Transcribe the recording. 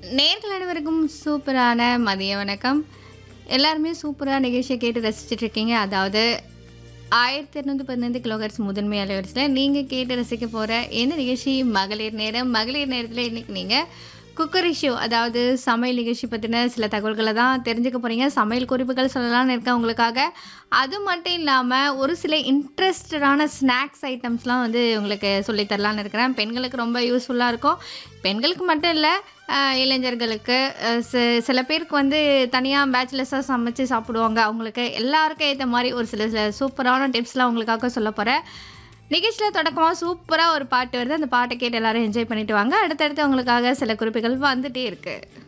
நேர்கள் அனைவருக்கும் சூப்பரான மதிய வணக்கம் எல்லாருமே சூப்பராக நிகழ்ச்சியை கேட்டு ரசிச்சுட்டு இருக்கீங்க அதாவது ஆயிரத்தி இரநூத்தி பதினைந்து கிலோஹெர்ட்ஸ் முதன்மை அலைவரிசையில் நீங்கள் கேட்டு ரசிக்க போகிற இந்த நிகழ்ச்சி மகளிர் நேரம் மகளிர் நேரத்தில் இன்றைக்கி நீங்கள் குக்கரி ஷோ அதாவது சமையல் நிகழ்ச்சி பற்றின சில தகவல்களை தான் தெரிஞ்சுக்க போகிறீங்க சமையல் குறிப்புகள் சொல்லலாம்னு இருக்கேன் உங்களுக்காக அது மட்டும் இல்லாமல் ஒரு சில இன்ட்ரெஸ்டடான ஸ்நாக்ஸ் ஐட்டம்ஸ்லாம் வந்து உங்களுக்கு சொல்லித் தரலான்னு இருக்கிறேன் பெண்களுக்கு ரொம்ப யூஸ்ஃபுல்லாக இருக்கும் பெண்களுக்கு மட்டும் இல்லை ஆஹ் இளைஞர்களுக்கு ஆஹ் சி- சில பேருக்கு வந்து தனியாக பேச்சுலர்ஸாக சமைச்சு சாப்பிடுவாங்க அவங்களுக்கு எல்லாருக்கும் ஏற்ற மாதிரி ஒரு சில சில சூப்பரான டிப்ஸ்லாம் உங்களுக்காக சொல்ல போகிறேன் நிகழ்ச்சியில் தொடக்கமாக சூப்பராக ஒரு பாட்டு வருது அந்த பாட்டை கேட்டு எல்லாரும் என்ஜாய் பண்ணிட்டு வாங்க அடுத்தடுத்து உங்களுக்காக சில குறிப்புகள் வந்துட்டே இருக்குது